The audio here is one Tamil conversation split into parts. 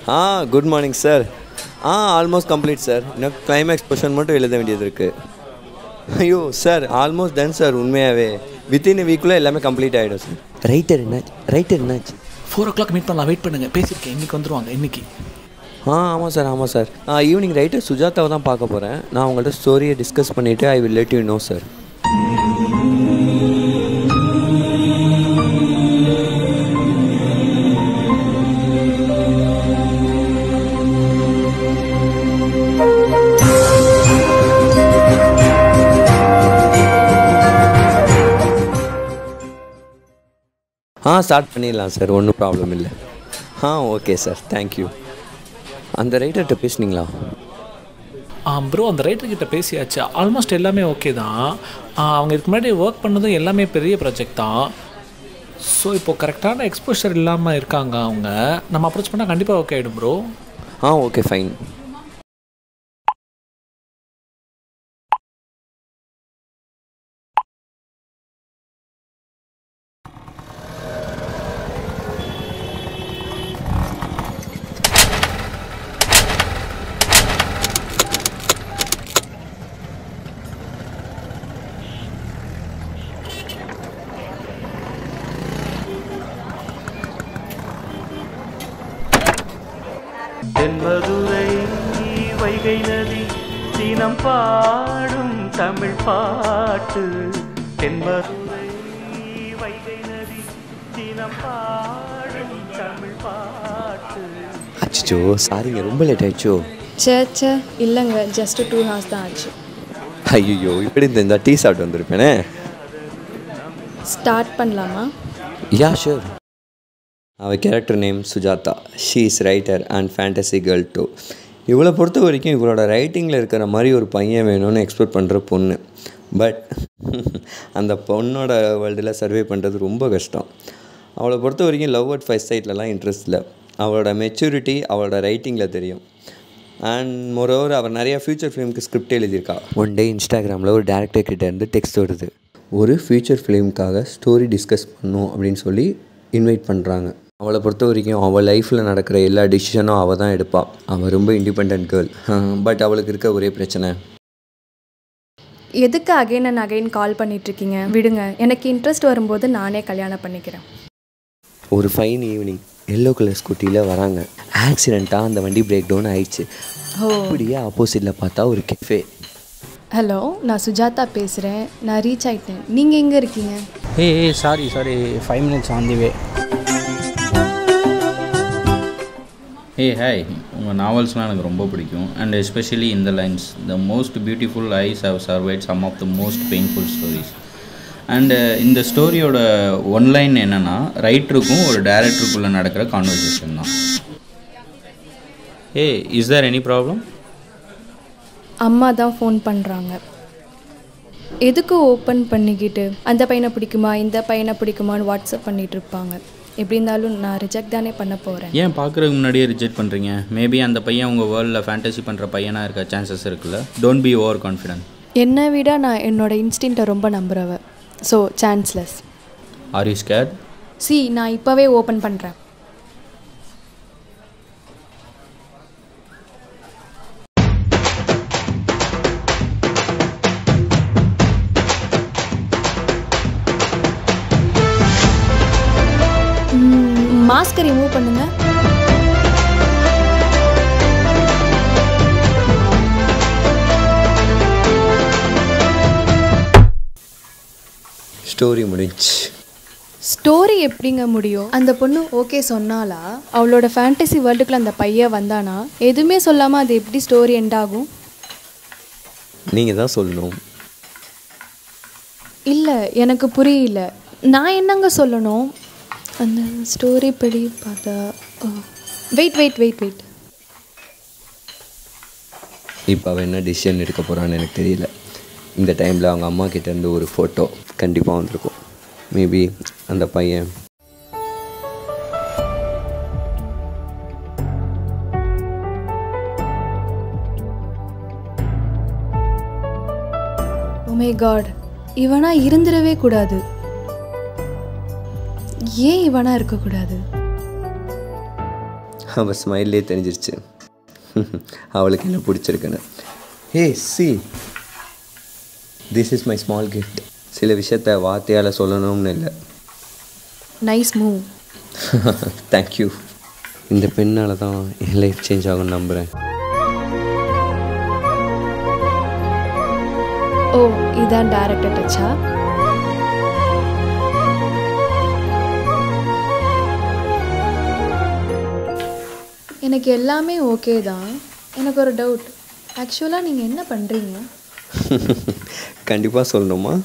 ஆ குட் மார்னிங் சார் ஆ ஆல்மோஸ்ட் கம்ப்ளீட் சார் இன்னும் கிளைமேக்ஸ் பொஷன் மட்டும் எழுத வேண்டியது இருக்குது ஐயோ சார் ஆல்மோஸ்ட் டன் சார் உண்மையாகவே வித்தின் வீக்குள்ளே எல்லாமே கம்ப்ளீட் ஆகிடும் சார் ரைட்டர் என்னாச்சு ரைட்டர் என்னாச்சு ஃபோர் ஓ கிளாக் மீட் பண்ணலாம் வெயிட் பண்ணுங்க பேசியிருக்கேன் இன்னைக்கு வந்துருவாங்க இன்னைக்கு ஆ ஆமாம் சார் ஆமாம் சார் நான் ஈவினிங் ரைட்டர் சுஜாதாவை தான் பார்க்க போகிறேன் நான் உங்கள்கிட்ட ஸ்டோரியை டிஸ்கஸ் பண்ணிவிட்டு I will let you know sir ஆ ஸ்டார்ட் பண்ணிடலாம் சார் ஒன்றும் ப்ராப்ளம் இல்லை ஆ ஓகே சார் தேங்க்யூ அந்த ரைட்டர்கிட்ட பேசுனீங்களா ப்ரோ அந்த ரைட்டர் கிட்ட பேசியாச்சு ஆல்மோஸ்ட் எல்லாமே ஓகே தான் ஆ, அவங்க இதுக்கு முன்னாடி ஒர்க் பண்ணதும் எல்லாமே பெரிய ப்ராஜெக்ட் தான் ஸோ இப்போ கரெக்டான எக்ஸ்போஷர் இல்லாமல் இருக்காங்க அவங்க நம்ம அப்ரோச் பண்ணால் கண்டிப்பாக ஓகே ஆகிடும் ப்ரோ ஆ ஓகே ஃபைன் தென்மதுரை வைகை நதி தினம் பாடும் தமிழ் பாட்டு தென்மதுரை வைகை நதி தினம் பாடும் தமிழ் பாட்டு அச்சோ சாரிங்க ரொம்ப லேட் ஆயிடுச்சோ சே சே இல்லைங்க ஜஸ்ட் டூ ஹார்ஸ் தான் ஆச்சு ஐயோ இப்படி இந்த டீ சாப்பிட்டு வந்திருப்பேனே ஸ்டார்ட் பண்ணலாமா யா ஷூர் அவள் character name Sujatha she is writer and fantasy girl too இவளை பொறுத்த வரைக்கும் இவளோட ரைட்டிங்கில் இருக்கிற மாதிரி ஒரு பையன் வேணும்னு எக்ஸ்பெக்ட் பண்ணுற பொண்ணு பட் அந்த பொண்ணோட வேர்ல்டில் சர்வே பண்ணுறது ரொம்ப கஷ்டம் அவளை பொறுத்த வரைக்கும் லவ் அட் ஃபர்ஸ்ட் சைட்லலாம் இன்ட்ரெஸ்ட் இல்லை அவளோட மெச்சூரிட்டி அவளோட ரைட்டிங்கில் தெரியும் அண்ட் மொரோவர் அவர் நிறைய ஃபியூச்சர் ஃபிலிமுக்கு ஸ்கிரிப்ட் எழுதியிருக்கா ஒன் டே இன்ஸ்டாகிராமில் ஒரு டேரக்டர் கிட்ட இருந்து டெக்ஸ்ட் வருது ஒரு ஃபியூச்சர் ஃபிலிமுக்காக ஸ்டோரி டிஸ்கஸ் பண்ணும் அப்படின்னு சொல்லி இன்வைட் பண்ணுறாங்க அவளை பொறுத்த வரைக்கும் அவள் லைஃப்பில் நடக்கிற எல்லா டிசிஷனும் அவள் தான் எடுப்பாள் அவள் ரொம்ப இண்டிபெண்ட் கேர்ள் பட் அவளுக்கு இருக்க ஒரே பிரச்சனை எதுக்கு அகைன் அண்ட் அகைன் கால் பண்ணிகிட்ருக்கீங்க விடுங்க எனக்கு இன்ட்ரெஸ்ட் வரும்போது நானே கல்யாணம் பண்ணிக்கிறேன் ஒரு ஃபைன் ஈவினிங் எல்லோ கலர் ஸ்கூட்டியில் வராங்க ஆக்சிடெண்ட்டாக அந்த வண்டி பிரேக் டவுன் ஆயிடுச்சு அப்படியே ஆப்போசிட்டில் பார்த்தா ஒரு கெஃபே ஹலோ நான் சுஜாதா பேசுகிறேன் நான் ரீச் ஆயிட்டேன் நீங்கள் எங்கே இருக்கீங்க ஏய் ஏய் sorry sorry five minutes on the way ஏய் ஹாய் உங்கள் நாவல்ஸ்லாம் எனக்கு ரொம்ப பிடிக்கும் அண்ட் எஸ்பெஷலி இந்த lines the most beautiful eyes how survived some of the most painful stories and இந்த ஸ்டோரியோட ஒன் லைன் என்னென்னா ரைட்டருக்கும் ஒரு டேரக்டருக்குள்ளே நடக்கிற கான்வர்சேஷன் தான் ஏய் இஸ் தேர் எனி ப்ராப்ளம் அம்மா தான் ஃபோன் பண்ணுறாங்க எதுக்கு ஓப்பன் பண்ணிக்கிட்டு அந்த பையனை பிடிக்குமா இந்த பையனை பிடிக்குமான்னு வாட்ஸ்அப் பண்ணிட்டு இருப்பாங்க எப்படி இருந்தாலும் நான் ரிஜெக்ட் தானே பண்ண போகிறேன் ஏன் பார்க்குறதுக்கு முன்னாடியே ரிஜெக்ட் பண்ணுறீங்க மேபி அந்த பையன் உங்கள் வேர்ல்டில் ஃபேண்டசி பண்ணுற பையனாக இருக்க சான்சஸ் இருக்குல்ல டோன்ட் பி ஓவர் கான்ஃபிடென்ட் என்னை விட நான் என்னோட இன்ஸ்டிங்க்டை ரொம்ப நம்புறவ so chanceless are you scared see நான் இப்போவே ஓப்பன் பண்ணுறேன் மாஸ்க்கை ரிமூவ் பண்ணுங்க ஸ்டோரி முடிஞ்சு ஸ்டோரி எப்படிங்க முடியும் அந்த பொண்ணு ஓகே சொன்னாலா அவளோட ஃபேண்டசி வேர்ல்டுக்குள்ள அந்த பையன் வந்தானா எதுவுமே சொல்லாமல் அது எப்படி ஸ்டோரி எண்ட் ஆகும் நீங்கள் தான் சொல்லணும் இல்லை எனக்கு புரியல நான் என்னங்க சொல்லணும் அந்த ஸ்டோரி படி பார்த்தா வெயிட் வெயிட் வெயிட் வெயிட் இப்போ அவள் என்ன டிசிஷன் எடுக்க போகிறான்னு எனக்கு தெரியல இந்த டைமில் அவங்க அம்மா கிட்டேருந்து ஒரு ஃபோட்டோ கண்டிப்பாக வந்திருக்கும் மேபி அந்த பையன் உமே காட் இவனா இருந்துடவே கூடாது ஏன் இவனா இருக்கக்கூடாது அவள் ஸ்மைல்லே தெரிஞ்சிருச்சு அவளுக்கு என்ன பிடிச்சிருக்குன்னு hey see this is my small gift சில விஷயத்த வார்த்தையால் சொல்லணும்னு இல்லை நைஸ் மூவ் தேங்க்யூ இந்த பெண்ணால் தான் என் லைஃப் சேஞ்ச் ஆகும்னு நம்புகிறேன் ஓ இதான் டேரக்டர் டச்சா எனக்கு எல்லாமே ஓகே தான் எனக்கு ஒரு டவுட் ஆக்சுவலாக நீங்கள் என்ன பண்ணுறீங்க கண்டிப்பாக சொல்லணுமா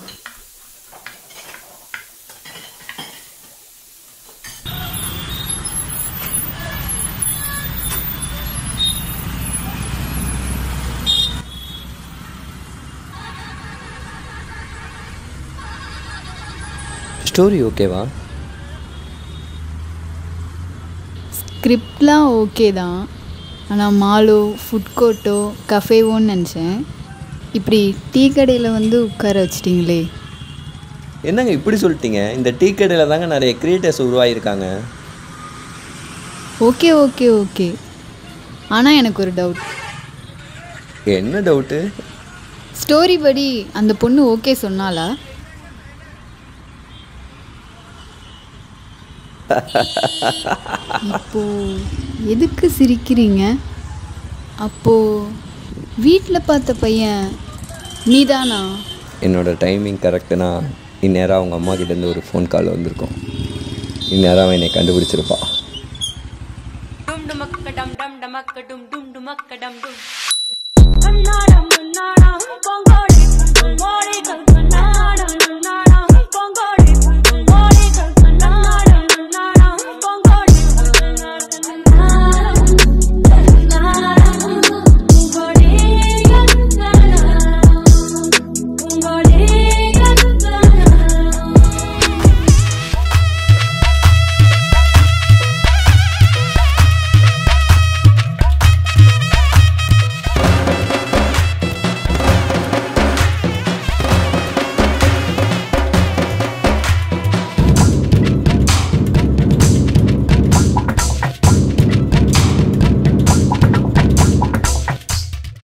ஸ்டோரி ஓகேவா ஸ்கிரிப்ட்லாம் ஓகே தான் ஆனால் மாலோ ஃபுட் கோர்ட்டோ கஃபேவோன்னு நினச்சேன் இப்படி டீ கடையில் வந்து உட்கார வச்சிட்டிங்களே என்னங்க இப்படி சொல்லிட்டீங்க இந்த டீ கடையில் தாங்க நிறைய கிரியேட்டர்ஸ் உருவாகியிருக்காங்க ஓகே ஓகே ஓகே ஆனால் எனக்கு ஒரு டவுட் என்ன டவுட்டு ஸ்டோரி படி அந்த பொண்ணு ஓகே சொன்னாலா இப்போ எதுக்கு சிரிக்கிறீங்க அப்போ வீட்டில் பார்த்த பையன் நீதானா என்னோட டைமிங் கரெக்டுனா இந்நேரம் அவங்க அம்மா கிட்டேருந்து ஒரு ஃபோன் கால் வந்திருக்கும் இந்நேரம் அவன் என்னை கண்டுபிடிச்சிருப்பா dum dumakka dum dum dumakka dum dum dumakka dum dum. Kannadam munnadam bongole bongole